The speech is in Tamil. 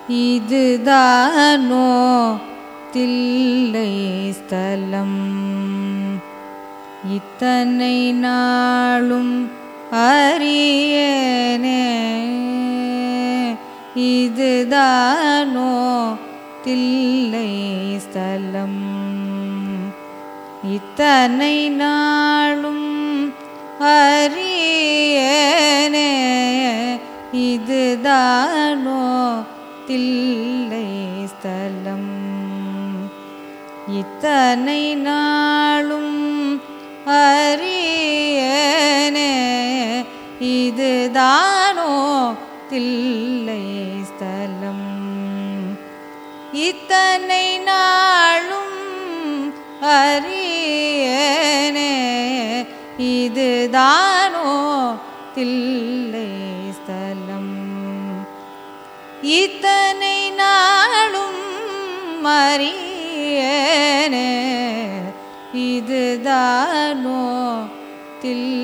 இதுதானோ தில்லை ஸ்தலம் இத்தனை நாளும் அறியேனே இதுதானோ தில்லை ஸ்தலம் இத்தனை நாளும் அறியேனே இதுதானோ தில்லை ஸ்தலம் இத்தனை நாளும் அறியேனே இதுதானோ தில்லை ஸ்தலம் இத்தனை நாளும் அறியேனே இதுதானோ தில்லை ஸ்தலம் இத்தனை நாளும் அறியேனே இதுதானோ தில்லை